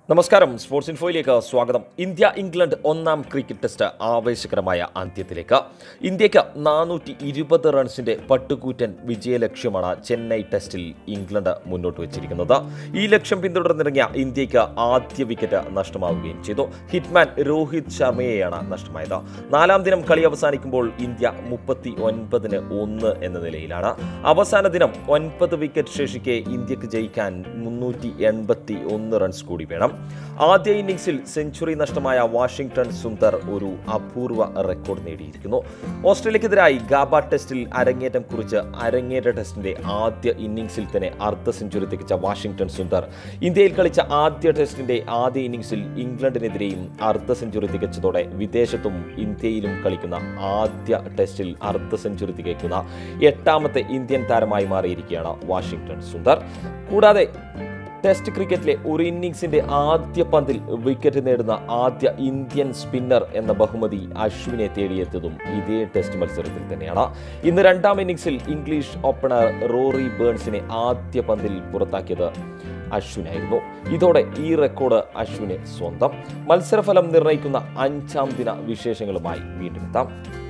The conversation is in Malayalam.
നമസ്കാരം സ്പോർട്സ് ഇൻഫോയിലേക്ക് സ്വാഗതം ഇന്ത്യ ഇംഗ്ലണ്ട് ഒന്നാം ക്രിക്കറ്റ് ടെസ്റ്റ് ആവേശകരമായ അന്ത്യത്തിലേക്ക് ഇന്ത്യക്ക് നാനൂറ്റി ഇരുപത് റൺസിന്റെ പട്ടുകൂറ്റൻ വിജയലക്ഷ്യമാണ് ചെന്നൈ ടെസ്റ്റിൽ ഇംഗ്ലണ്ട് മുന്നോട്ട് വെച്ചിരിക്കുന്നത് ഈ ലക്ഷ്യം പിന്തുടർന്നിറങ്ങിയ ഇന്ത്യക്ക് ആദ്യ വിക്കറ്റ് നഷ്ടമാവുകയും ചെയ്തു ഹിറ്റ്മാൻ രോഹിത് ശർമ്മയെയാണ് നഷ്ടമായത് നാലാം ദിനം കളി അവസാനിക്കുമ്പോൾ ഇന്ത്യ മുപ്പത്തി ഒൻപതിന് ഒന്ന് എന്ന നിലയിലാണ് അവസാന ദിനം ഒൻപത് വിക്കറ്റ് ശേഷിക്കെ ഇന്ത്യക്ക് ജയിക്കാൻ മുന്നൂറ്റി എൺപത്തി ഒന്ന് റൺസ് കൂടി വേണം ആദ്യ ഇന്നിംഗ്സിൽ സെഞ്ചുറി നഷ്ടമായ വാഷിംഗ്ടൺ സുന്ദർ ഒരു അപൂർവ റെക്കോർഡ് നേടിയിരിക്കുന്നു ഓസ്ട്രേലിയക്കെതിരായി ഗാബ ടെസ്റ്റിൽ അരങ്ങേറ്റം കുറിച്ച് അരങ്ങേറ്റ ടെസ്റ്റിന്റെ ആദ്യ ഇന്നിംഗ്സിൽ തന്നെ അർദ്ധ സെഞ്ചുറി തികച്ച വാഷിംഗ്ടൺ സുന്ദർ ഇന്ത്യയിൽ കളിച്ച ആദ്യ ടെസ്റ്റിന്റെ ആദ്യ ഇന്നിംഗ്സിൽ ഇംഗ്ലണ്ടിനെതിരെയും അർദ്ധ സെഞ്ചുറി തികച്ചതോടെ വിദേശത്തും ഇന്ത്യയിലും കളിക്കുന്ന ആദ്യ ടെസ്റ്റിൽ അർദ്ധ സെഞ്ചുറി തികയ്ക്കുന്ന എട്ടാമത്തെ ഇന്ത്യൻ താരമായി മാറിയിരിക്കുകയാണ് വാഷിംഗ്ടൺ സുന്ദർ കൂടാതെ ടെസ്റ്റ് ക്രിക്കറ്റിലെ ഒരു ഇന്നിംഗ്സിന്റെ ആദ്യ പന്തിൽ വിക്കറ്റ് നേടുന്ന ആദ്യ ഇന്ത്യൻ സ്പിന്നർ എന്ന ബഹുമതി അശ്വിനെ തേടിയെത്തിയതും ഇതേ ടെസ്റ്റ് മത്സരത്തിൽ തന്നെയാണ് ഇന്ന് രണ്ടാം ഇന്നിംഗ്സിൽ ഇംഗ്ലീഷ് ഓപ്പണർ റോറി ബേൺസിനെ ആദ്യ പന്തിൽ പുറത്താക്കിയത് അശ്വിനായിരുന്നു ഇതോടെ ഈ റെക്കോർഡ് അശ്വിന് സ്വന്തം മത്സരഫലം നിർണ്ണയിക്കുന്ന അഞ്ചാം ദിന വിശേഷങ്ങളുമായി വീണ്ടും എത്താം